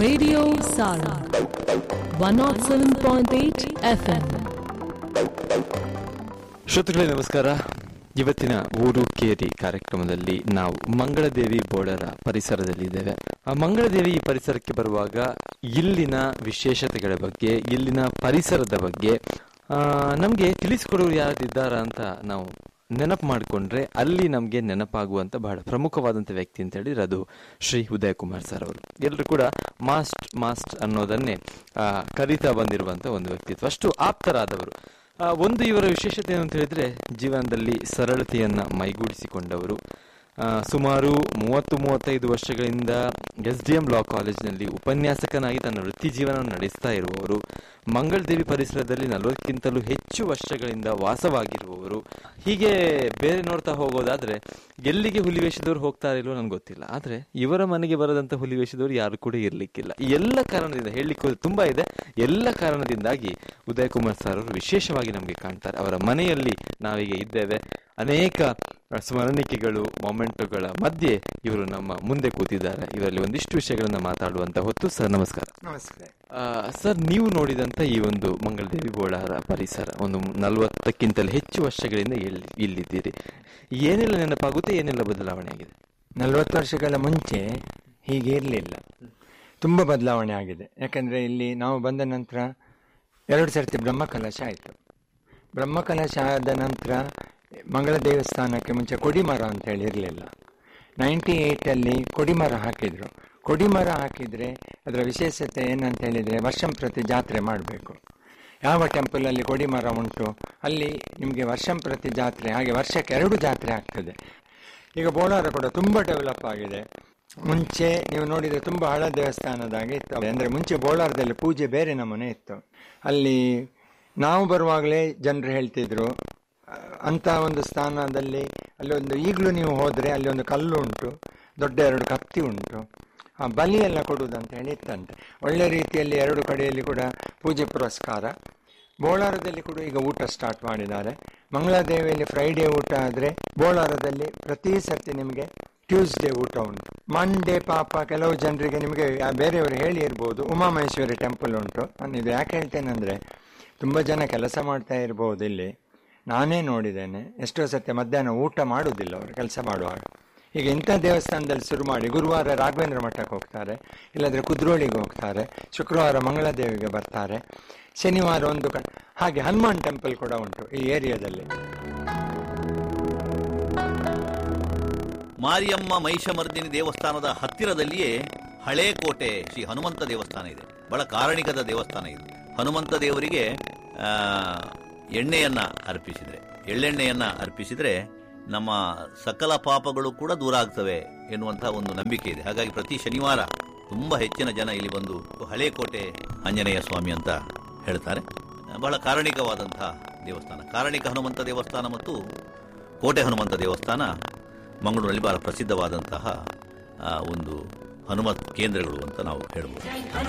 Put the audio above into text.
Radio Sarang 107.8 FM. ಶ್ರೋತೃಗಳೇ ನಮಸ್ಕಾರ ಇವತ್ತಿನ ಊರು ಕೇರಿ ಕಾರ್ಯಕ್ರಮದಲ್ಲಿ ನಾವು ಮಂಗಳದೇವಿ ಬೋರ್ಡರ ಪರಿಸರದಲ್ಲಿದ್ದೇವೆ ಆ ಮಂಗಳದೇವಿ ಈ ಪರಿಸರಕ್ಕೆ ಬರುವಾಗ ಇಲ್ಲಿನ ವಿಶೇಷತೆಗಳ ಬಗ್ಗೆ ಇಲ್ಲಿನ ಪರಿಸರದ ಬಗ್ಗೆ ಆ, ನಮ್ಗೆ ತಿಳಿಸಿಕೊಡೋರು ಯಾರಿದ್ದಾರ ಅಂತ ನಾವು ನೆನಪು ಮಾಡಿಕೊಂಡ್ರೆ ಅಲ್ಲಿ ನಮಗೆ ನೆನಪಾಗುವಂತ ಬಹಳ ಪ್ರಮುಖವಾದಂತ ವ್ಯಕ್ತಿ ಅಂತ ಹೇಳಿದ್ರೆ ಅದು ಶ್ರೀ ಉದಯ್ ಕುಮಾರ್ ಸರ್ ಅವರು ಎಲ್ಲರೂ ಕೂಡ ಮಾಸ್ಟ್ ಮಾಸ್ಟ್ ಅನ್ನೋದನ್ನೇ ಆ, ಕರೀತಾ ಬಂದಿರುವಂತ ಒಂದು ವ್ಯಕ್ತಿತ್ವ ಅಷ್ಟು ಆಪ್ತರಾದವರು ಆ, ಒಂದು ಇವರ ವಿಶೇಷತೆ ಏನು ಅಂತ ಹೇಳಿದ್ರೆ ಜೀವನದಲ್ಲಿ ಸರಳತೆಯನ್ನ ಮೈಗೂಡಿಸಿಕೊಂಡವರು ಆ, ಸುಮಾರು ಮೂವತ್ತು ಮೂವತ್ತೈದು ವರ್ಷಗಳಿಂದ ಎಸ್ ಡಿ ಎಂ ಲಾ ಕಾಲೇಜಿನಲ್ಲಿ ಉಪನ್ಯಾಸಕನಾಗಿ ತನ್ನ ವೃತ್ತಿ ಜೀವನ ನಡೆಸ್ತಾ ಇರುವವರು ಮಂಗಳದೇವಿ ಪರಿಸರದಲ್ಲಿ ನಲವತ್ತಕ್ಕಿಂತಲೂ ಹೆಚ್ಚು ವರ್ಷಗಳಿಂದ ವಾಸವಾಗಿರುವವರು ಹೀಗೆ ಬೇರೆ ನೋಡ್ತಾ ಹೋಗೋದಾದ್ರೆ ಎಲ್ಲಿಗೆ ಹುಲಿವೇಷದವ್ರು ಹೋಗ್ತಾರೆ ಇಲ್ವೋ ನನ್ಗೆ ಗೊತ್ತಿಲ್ಲ ಆದ್ರೆ ಇವರ ಮನೆಗೆ ಬರದಂತ ಹುಲಿವೇಷದವ್ರು ಯಾರು ಕೂಡ ಇರ್ಲಿಕ್ಕಿಲ್ಲ ಈ ಎಲ್ಲ ಕಾರಣದಿಂದ ಹೇಳಲಿಕ್ಕೆ ಹೋದ್ರೆ ತುಂಬಾ ಇದೆ ಎಲ್ಲ ಕಾರಣದಿಂದಾಗಿ ಉದಯ್ ಕುಮಾರ್ ಸರ್ ಅವರು ವಿಶೇಷವಾಗಿ ನಮಗೆ ಕಾಣ್ತಾರೆ ಅವರ ಮನೆಯಲ್ಲಿ ನಾವೀಗ ಇದ್ದೇವೆ ಅನೇಕ ಸ್ಮರಣಿಕೆಗಳು ಮೊಮೆಂಟುಗಳ ಮಧ್ಯೆ ಇವರು ನಮ್ಮ ಮುಂದೆ ಕೂತಿದ್ದಾರೆ ಇವರಲ್ಲಿ ಒಂದಿಷ್ಟು ವಿಷಯಗಳನ್ನ ಮಾತಾಡುವಂತ ಹೊತ್ತು ಸರ್ ನಮಸ್ಕಾರ ನಮಸ್ತೆ ಆ, ಸರ್ ನೀವು ನೋಡಿದಂತ ಈ ಒಂದು ಮಂಗಳದೇವಿ ಬೋಳಾರ ಪರಿಸರ ಒಂದು ನಲವತ್ತಕ್ಕಿಂತಲೂ ಹೆಚ್ಚು ವರ್ಷಗಳಿಂದ ಇಲ್ಲಿ ಇಲ್ಲಿದ್ದೀರಿ ಏನೆಲ್ಲ ನೆನಪಾಗುತ್ತೆ ಏನೆಲ್ಲ ಬದಲಾವಣೆ ಆಗಿದೆ ನಲವತ್ತು ವರ್ಷಗಳ ಮುಂಚೆ ಹೀಗೆ ಇರಲಿಲ್ಲ ತುಂಬ ಬದಲಾವಣೆ ಆಗಿದೆ ಯಾಕಂದರೆ ಇಲ್ಲಿ ನಾವು ಬಂದ ನಂತರ ಎರಡು ಸರ್ತಿ ಬ್ರಹ್ಮಕಲಶ ಆಯಿತು ಬ್ರಹ್ಮಕಲಶ ಆದ ನಂತರ ಮಂಗಳ ದೇವಸ್ಥಾನಕ್ಕೆ ಮುಂಚೆ ಕೊಡಿಮರ ಅಂತ ಹೇಳಿ ಇರಲಿಲ್ಲ ನೈಂಟಿ ಏಯ್ಟಲ್ಲಿ ಕೊಡಿಮರ ಹಾಕಿದರು ಕೊಡಿಮರ ಹಾಕಿದರೆ ಅದರ ವಿಶೇಷತೆ ಏನಂತ ಹೇಳಿದರೆ ವರ್ಷಂ ಪ್ರತಿ ಜಾತ್ರೆ ಮಾಡಬೇಕು ಯಾವ ಟೆಂಪಲಲ್ಲಿ ಕೊಡಿಮರ ಉಂಟು ಅಲ್ಲಿ ನಿಮಗೆ ವರ್ಷಂ ಪ್ರತಿ ಜಾತ್ರೆ ಹಾಗೆ ವರ್ಷಕ್ಕೆ ಎರಡು ಜಾತ್ರೆ ಆಗ್ತದೆ ಈಗ ಬೋಳಾರ ಕೂಡ ತುಂಬ ಡೆವಲಪ್ ಆಗಿದೆ ಮುಂಚೆ ನೀವು ನೋಡಿದರೆ ತುಂಬ ಹಳ ದೇವಸ್ಥಾನದಾಗೆ ಇತ್ತು ಅಂದರೆ ಮುಂಚೆ ಬೋಳಾರದಲ್ಲಿ ಪೂಜೆ ಬೇರೆ ನಮೂನೆ ಇತ್ತು ಅಲ್ಲಿ ನಾವು ಬರುವಾಗಲೇ ಜನರು ಹೇಳ್ತಿದ್ರು ಆ, ಅಂಥ ಒಂದು ಸ್ಥಾನದಲ್ಲಿ ಅಲ್ಲಿ ಒಂದು ಈಗಲೂ ನೀವು ಹೋದರೆ ಅಲ್ಲಿ ಒಂದು ಕಲ್ಲು ಉಂಟು ದೊಡ್ಡ ಎರಡು ಕತ್ತಿ ಉಂಟು ಆ ಬಲಿ ಎಲ್ಲ ಕೊಡುವುದಂತ ಹೇಳಿ ಇತ್ತಂತೆ ಒಳ್ಳೆ ರೀತಿಯಲ್ಲಿ ಎರಡು ಕಡೆಯಲ್ಲಿ ಕೂಡ ಪೂಜೆ ಪುರಸ್ಕಾರ ಬೋಳಾರದಲ್ಲಿ ಕೂಡ ಈಗ ಊಟ ಸ್ಟಾರ್ಟ್ ಮಾಡಿದ್ದಾರೆ ಮಂಗಳಾದೇವಿಯಲ್ಲಿ ಫ್ರೈಡೇ ಊಟ ಆದರೆ ಬೋಳಾರದಲ್ಲಿ ಪ್ರತಿ ಸರ್ತಿ ನಿಮಗೆ ಟ್ಯೂಸ್ಡೇ ಊಟ ಉಂಟು ಮಂಡೇ ಪಾಪ ಕೆಲವು ಜನರಿಗೆ ನಿಮಗೆ ಆ ಬೇರೆಯವರು ಹೇಳಿ ಇರ್ಬೋದು ಉಮಾಮಹೇಶ್ವರಿ ಟೆಂಪಲ್ ಉಂಟು ನಾನು ಇದು ಯಾಕೆ ಹೇಳ್ತೇನೆ ಅಂದರೆ ತುಂಬ ಜನ ಕೆಲಸ ಮಾಡ್ತಾ ಇರ್ಬೋದು ಇಲ್ಲಿ ನಾನೇ ನೋಡಿದ್ದೇನೆ ಎಷ್ಟೋ ಸತ್ಯ ಮಧ್ಯಾಹ್ನ ಊಟ ಮಾಡುವುದಿಲ್ಲ ಅವರು ಕೆಲಸ ಮಾಡುವಾಗ ಈಗ ಇಂಥ ದೇವಸ್ಥಾನದಲ್ಲಿ ಶುರು ಮಾಡಿ ಗುರುವಾರ ರಾಘವೇಂದ್ರ ಮಠಕ್ಕೆ ಹೋಗ್ತಾರೆ ಇಲ್ಲಾಂದರೆ ಕುದ್ರೋಳಿಗೆ ಹೋಗ್ತಾರೆ ಶುಕ್ರವಾರ ಮಂಗಳದೇವಿಗೆ ಬರ್ತಾರೆ ಶನಿವಾರ ಒಂದು ಕ ಹಾಗೆ ಹನುಮಾನ್ ಟೆಂಪಲ್ ಕೂಡ ಉಂಟು ಈ ಏರಿಯಾದಲ್ಲಿ ಮಾರಿಯಮ್ಮ ಮಹಿಷಮರ್ದಿನಿ ದೇವಸ್ಥಾನದ ಹತ್ತಿರದಲ್ಲಿಯೇ ಹಳೇ ಕೋಟೆ ಶ್ರೀ ಹನುಮಂತ ದೇವಸ್ಥಾನ ಇದೆ ಬಹಳ ಕಾರಣಿಕದ ದೇವಸ್ಥಾನ ಇದು ಹನುಮಂತ ದೇವರಿಗೆ ಆ, ಎಣ್ಣೆಯನ್ನ ಅರ್ಪಿಸಿದ್ರೆ ಎಳ್ಳೆಣ್ಣೆಯನ್ನ ಅರ್ಪಿಸಿದ್ರೆ ನಮ್ಮ ಸಕಲ ಪಾಪಗಳು ಕೂಡ ದೂರ ಆಗ್ತವೆ ಎನ್ನುವಂತಹ ಒಂದು ನಂಬಿಕೆ ಇದೆ ಹಾಗಾಗಿ ಪ್ರತಿ ಶನಿವಾರ ತುಂಬಾ ಹೆಚ್ಚಿನ ಜನ ಇಲ್ಲಿ ಬಂದು ಹಳೇ ಕೋಟೆ ಆಂಜನೇಯ ಸ್ವಾಮಿ ಅಂತ ಹೇಳ್ತಾರೆ ಬಹಳ ಕಾರಣಿಕವಾದಂತಹ ದೇವಸ್ಥಾನ ಕಾರಣಿಕ ಹನುಮಂತ ದೇವಸ್ಥಾನ ಮತ್ತು ಕೋಟೆ ಹನುಮಂತ ದೇವಸ್ಥಾನ ಮಂಗಳೂರಲ್ಲಿ ಬಹಳ ಪ್ರಸಿದ್ಧವಾದಂತಹ ಆ, ಒಂದು ಹನುಮತ್ ಕೇಂದ್ರಗಳು ಅಂತ ನಾವು ಹೇಳ್ಬೋದು